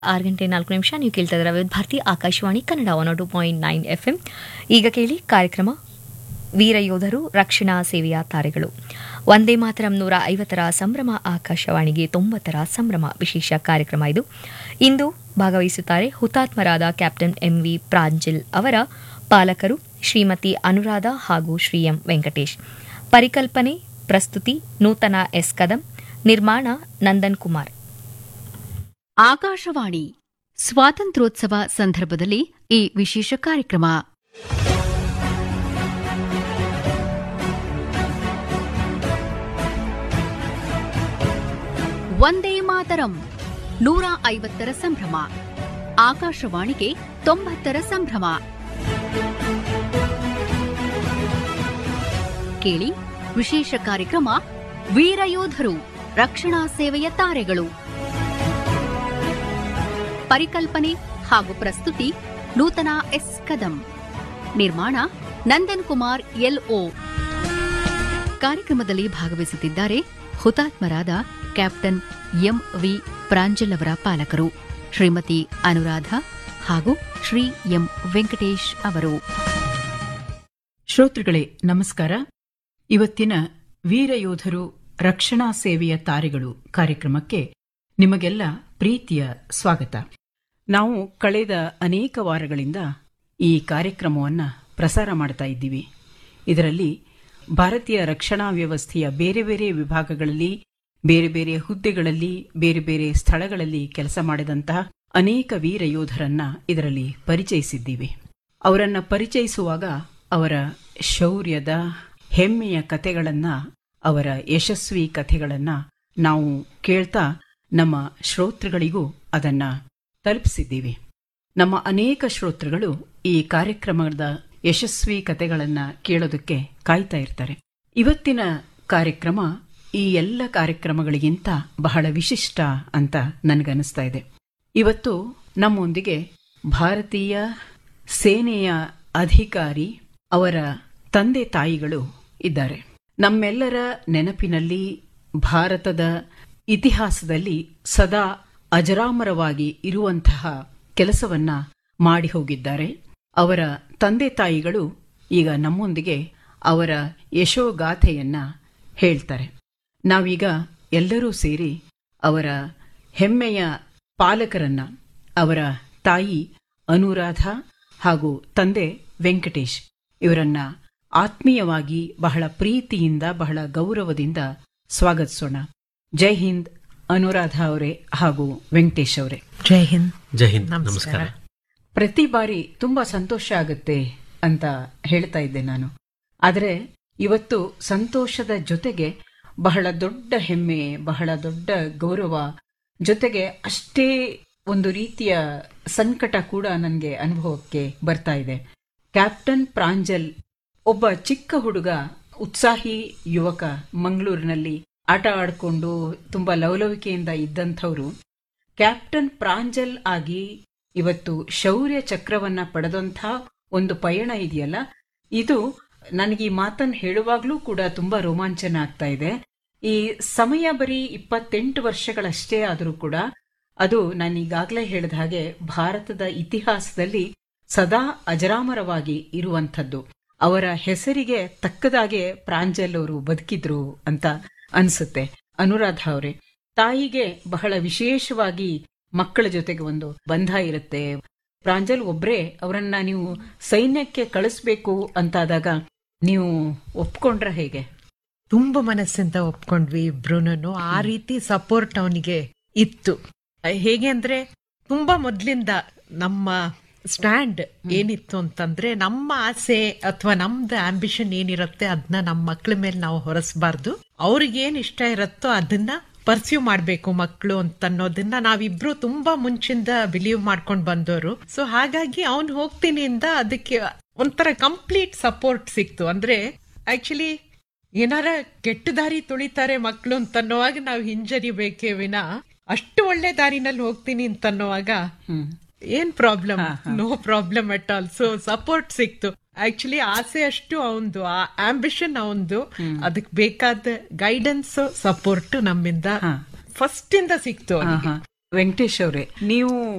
ಆರು ಗಂಟೆ ನಾಲ್ಕು ನಿಮಿಷ ನೀವು ಕೇಳ್ತಾ ಇದ್ದೀರಾ Vividh Bharati Akashvani Kannada one two point nine F M ಈಗ ಕೇಳಿ ಕಾರ್ಯಕ್ರಮ ವೀರ ಯೋಧರು ರಕ್ಷಣಾ ಸೇವೆಯ ತಾರೆಗಳು ಒಂದೇ ಮಾತರಂ ನೂರ ಐವತ್ತರ ಸಂಭ್ರಮ ಆಕಾಶವಾಣಿಗೆ ತೊಂಬತ್ತರ ಸಂಭ್ರಮ ವಿಶೇಷ ಕಾರ್ಯಕ್ರಮ ಇದು ಇಂದು ಭಾಗವಹಿಸುತ್ತಾರೆ ಹುತಾತ್ಮರಾದ ಕ್ಯಾಪ್ಟನ್ ಎಂವಿ ಪ್ರಾಂಜಲ್ ಅವರ ಪಾಲಕರು ಶ್ರೀಮತಿ ಅನುರಾಧ ಹಾಗೂ ಶ್ರೀ ಎಂ ವೆಂಕಟೇಶ್ ಪರಿಕಲ್ಪನೆ ಪ್ರಸ್ತುತಿ ನೂತನ ಎಸ್ ಕದಂ ನಿರ್ಮಾಣ ನಂದನ್ ಕುಮಾರ್ ಆಕಾಶವಾಣಿ ಸ್ವಾತಂತ್ರ್ಯೋತ್ಸವ ಸಂದರ್ಭದಲ್ಲಿ ಈ ವಿಶೇಷ ಕಾರ್ಯಕ್ರಮ ಒಂದೇ ಮಾತರಂ ನೂರ ಐವತ್ತರ ಸಂಭ್ರಮ ಆಕಾಶವಾಣಿಗೆ ತೊಂಬತ್ತರ ಸಂಭ್ರಮ ಕೇಳಿ ವಿಶೇಷ ಕಾರ್ಯಕ್ರಮ ವೀರಯೋಧರು ರಕ್ಷಣಾ ಸೇವೆಯ ತಾರೆಗಳು ಪರಿಕಲ್ಪನೆ ಹಾಗೂ ಪ್ರಸ್ತುತಿ ನೂತನ ಎಸ್ ಕದಂ ನಿರ್ಮಾಣ ನಂದನ್ ಕುಮಾರ್ ಎಲ್ಒ ಕಾರ್ಯಕ್ರಮದಲ್ಲಿ ಭಾಗವಹಿಸುತ್ತಿದ್ದಾರೆ ಹುತಾತ್ಮರಾದ ಕ್ಯಾಪ್ಟನ್ ಎಂ ವಿ ಪ್ರಾಂಜಲ್ ಅವರ ಪಾಲಕರು ಶ್ರೀಮತಿ ಅನುರಾಧ ಹಾಗೂ ಶ್ರೀ ಎಂ ವೆಂಕಟೇಶ್ ಅವರು ಶ್ರೋತೃಗಳೇ ನಮಸ್ಕಾರ ಇವತ್ತಿನ ವೀರಯೋಧರು ರಕ್ಷಣಾ ಸೇವೆಯ ತಾರೆಗಳು ಕಾರ್ಯಕ್ರಮಕ್ಕೆ ನಿಮಗೆಲ್ಲ ಪ್ರೀತಿಯ ಸ್ವಾಗತ ನಾವು ಕಳೆದ ಅನೇಕ ವಾರಗಳಿಂದ ಈ ಕಾರ್ಯಕ್ರಮವನ್ನು ಪ್ರಸಾರ ಮಾಡ್ತಾ ಇದ್ದೀವಿ ಇದರಲ್ಲಿ ಭಾರತೀಯ ರಕ್ಷಣಾ ವ್ಯವಸ್ಥೆಯ ಬೇರೆ ಬೇರೆ ವಿಭಾಗಗಳಲ್ಲಿ ಬೇರೆ ಬೇರೆ ಹುದ್ದೆಗಳಲ್ಲಿ ಬೇರೆ ಬೇರೆ ಸ್ಥಳಗಳಲ್ಲಿ ಕೆಲಸ ಮಾಡಿದಂತಹ ಅನೇಕ ವೀರ ಯೋಧರನ್ನ ಇದರಲ್ಲಿ ಪರಿಚಯಿಸಿದ್ದೀವಿ ಅವರನ್ನ ಪರಿಚಯಿಸುವಾಗ ಅವರ ಶೌರ್ಯದ ಹೆಮ್ಮೆಯ ಕಥೆಗಳನ್ನ ಅವರ ಯಶಸ್ವಿ ಕಥೆಗಳನ್ನ ನಾವು ಕೇಳ್ತಾ ನಮ್ಮ ಶ್ರೋತೃಗಳಿಗೂ ಅದನ್ನ ತಲುಪಿಸಿದ್ದೀವಿ ನಮ್ಮ ಅನೇಕ ಶ್ರೋತೃಗಳು ಈ ಕಾರ್ಯಕ್ರಮದ ಯಶಸ್ವಿ ಕಥೆಗಳನ್ನ ಕೇಳೋದಕ್ಕೆ ಕಾಯ್ತಾ ಇರ್ತಾರೆ ಇವತ್ತಿನ ಕಾರ್ಯಕ್ರಮ ಈ ಎಲ್ಲ ಕಾರ್ಯಕ್ರಮಗಳಿಗಿಂತ ಬಹಳ ವಿಶಿಷ್ಟ ಅಂತ ನನಗನ್ನಿಸ್ತಾ ಇದೆ ಇವತ್ತು ನಮ್ಮೊಂದಿಗೆ ಭಾರತೀಯ ಸೇನೆಯ ಅಧಿಕಾರಿ ಅವರ ತಂದೆ ತಾಯಿಗಳು ಇದ್ದಾರೆ ನಮ್ಮೆಲ್ಲರ ನೆನಪಿನಲ್ಲಿ ಭಾರತದ ಇತಿಹಾಸದಲ್ಲಿ ಸದಾ ಅಜರಾಮರವಾಗಿ ಇರುವಂತಹ ಕೆಲಸವನ್ನ ಮಾಡಿ ಹೋಗಿದ್ದಾರೆ ಅವರ ತಂದೆ ತಾಯಿಗಳು ಈಗ ನಮ್ಮೊಂದಿಗೆ ಅವರ ಯಶೋಗಾಥೆಯನ್ನ ಹೇಳ್ತಾರೆ ನಾವೀಗ ಎಲ್ಲರೂ ಸೇರಿ ಅವರ ಹೆಮ್ಮೆಯ ಪಾಲಕರನ್ನ ಅವರ ತಾಯಿ ಅನುರಾಧ ಹಾಗೂ ತಂದೆ ವೆಂಕಟೇಶ್ ಇವರನ್ನ ಆತ್ಮೀಯವಾಗಿ ಬಹಳ ಪ್ರೀತಿಯಿಂದ ಬಹಳ ಗೌರವದಿಂದ ಸ್ವಾಗತಿಸೋಣ ಜೈ ಹಿಂದ್ ಅನುರಾಧ ಅವರೇ ಹಾಗೂ ವೆಂಕಟೇಶ್ ಅವರೇ ಜೈ ಹಿಂದ್ ಜೈ ಹಿಂದ್ ನಮಸ್ಕಾರ ಪ್ರತಿ ಬಾರಿ ತುಂಬಾ ಸಂತೋಷ ಆಗುತ್ತೆ ಅಂತ ಹೇಳ್ತಾ ಇದ್ದೆ ನಾನು ಆದರೆ ಇವತ್ತು ಸಂತೋಷದ ಜೊತೆಗೆ ಬಹಳ ದೊಡ್ಡ ಹೆಮ್ಮೆ ಬಹಳ ದೊಡ್ಡ ಗೌರವ ಜೊತೆಗೆ ಅಷ್ಟೇ ಒಂದು ರೀತಿಯ ಸಂಕಟ ಕೂಡ ನನಗೆ ಅನುಭವಕ್ಕೆ ಬರ್ತಾ ಇದೆ ಕ್ಯಾಪ್ಟನ್ ಪ್ರಾಂಜಲ್ ಒಬ್ಬ ಚಿಕ್ಕ ಹುಡುಗ ಉತ್ಸಾಹಿ ಯುವಕ ಮಂಗಳೂರಿನಲ್ಲಿ ಆಟ ಆಡಿಕೊಂಡು ತುಂಬಾ ಲವಲವಿಕೆಯಿಂದ ಇದ್ದಂಥವ್ರು ಕ್ಯಾಪ್ಟನ್ ಪ್ರಾಂಜಲ್ ಆಗಿ ಇವತ್ತು ಶೌರ್ಯ ಚಕ್ರವನ್ನ ಪಡೆದಂಥ ಒಂದು ಪಯಣ ಇದೆಯಲ್ಲ ಇದು ನನಗೆ ಈ ಮಾತನ್ನು ಹೇಳುವಾಗ್ಲೂ ಕೂಡ ತುಂಬಾ ರೋಮಾಂಚನ ಆಗ್ತಾ ಇದೆ ಈ ಸಮಯ ಬರೀ ಇಪ್ಪತ್ತೆಂಟು ವರ್ಷಗಳಷ್ಟೇ ಆದರೂ ಕೂಡ ಅದು ನಾನು ಈಗಾಗಲೇ ಹೇಳಿದ ಹಾಗೆ ಭಾರತದ ಇತಿಹಾಸದಲ್ಲಿ ಸದಾ ಅಜರಾಮರವಾಗಿ ಇರುವಂಥದ್ದು ಅವರ ಹೆಸರಿಗೆ ತಕ್ಕದಾಗೆ ಪ್ರಾಂಜಲ್ ಅವರು ಬದುಕಿದ್ರು ಅಂತ ಅನ್ಸುತ್ತೆ ಅನುರಾಧ ಅವರೇ ತಾಯಿಗೆ ಬಹಳ ವಿಶೇಷವಾಗಿ ಮಕ್ಕಳ ಜೊತೆಗೆ ಒಂದು ಬಂಧ ಇರುತ್ತೆ ಪ್ರಾಂಜಲ್ ಒಬ್ರೇ ಅವರನ್ನ ನೀವು ಸೈನ್ಯಕ್ಕೆ ಕಳಿಸ್ಬೇಕು ಅಂತಾದಾಗ ನೀವು ಒಪ್ಕೊಂಡ್ರ ಹೇಗೆ ತುಂಬಾ ಮನಸ್ಸಿಂದ ಒಪ್ಕೊಂಡ್ವಿ ಇಬ್ರುನು ಆ ರೀತಿ ಸಪೋರ್ಟ್ ಅವನಿಗೆ ಇತ್ತು ಹೇಗೆ ಅಂದ್ರೆ ತುಂಬಾ ಮೊದ್ಲಿಂದ ನಮ್ಮ ಸ್ಟ್ಯಾಂಡ್ ಏನಿತ್ತು ಅಂತಂದ್ರೆ ನಮ್ಮ ಆಸೆ ಅಥವಾ ನಮ್ದು ಆಂಬಿಷನ್ ಏನಿರುತ್ತೆ ಅದನ್ನ ನಮ್ಮ ಮಕ್ಳ ಮೇಲೆ ನಾವು ಹೊರಸ್ಬಾರ್ದು ಅವ್ರಿಗೆ ಏನ್ ಇಷ್ಟ ಇರುತ್ತೋ ಅದನ್ನ ಪರ್ಸ್ಯೂ ಮಾಡ್ಬೇಕು ಮಕ್ಕಳು ಅಂತ ಅನ್ನೋದನ್ನ ನಾವಿಬ್ರು ತುಂಬಾ ಮುಂಚಿಂದ ಬಿಲೀವ್ ಮಾಡ್ಕೊಂಡ್ ಬಂದವರು ಸೊ ಹಾಗಾಗಿ ಅವ್ನ್ ಹೋಗ್ತೀನಿ ಇಂದ ಅದಕ್ಕೆ ಒಂಥರ ಕಂಪ್ಲೀಟ್ ಸಪೋರ್ಟ್ ಸಿಕ್ತು ಅಂದ್ರೆ ಆಕ್ಚುಲಿ ಏನಾರ ಕೆಟ್ಟ ದಾರಿ ತುಳಿತಾರೆ ಮಕ್ಕಳು ಅಂತ ಅನ್ನೋವಾಗ ನಾವು ಹಿಂಜರಿಬೇಕೇ ವಿನ ಅಷ್ಟು ಒಳ್ಳೆ ದಾರಿನಲ್ಲಿ ಹೋಗ್ತೀನಿ ಅಂತ ಅನ್ನೋವಾಗ ಏನ್ problem no problem at all so support ಸಿಕ್ತು ಆಕ್ಚುಲಿ ಆಸೆ ಅಷ್ಟು ಅವಂದು ಆ ಆಂಬಿಷನ್ ಅವಂದು ಅದಕ್ಕೆ ಬೇಕಾದ ಗೈಡೆನ್ಸ್ ಸಪೋರ್ಟ್ ನಮ್ಮಿಂದ ಫಸ್ಟ್ ಇಂದ ಸಿಕ್ತು ಅವ್ನಿಗೆ. ಹಾ, ಹಾ. ವೆಂಕಟೇಶ್ ಅವರೇ ನೀವು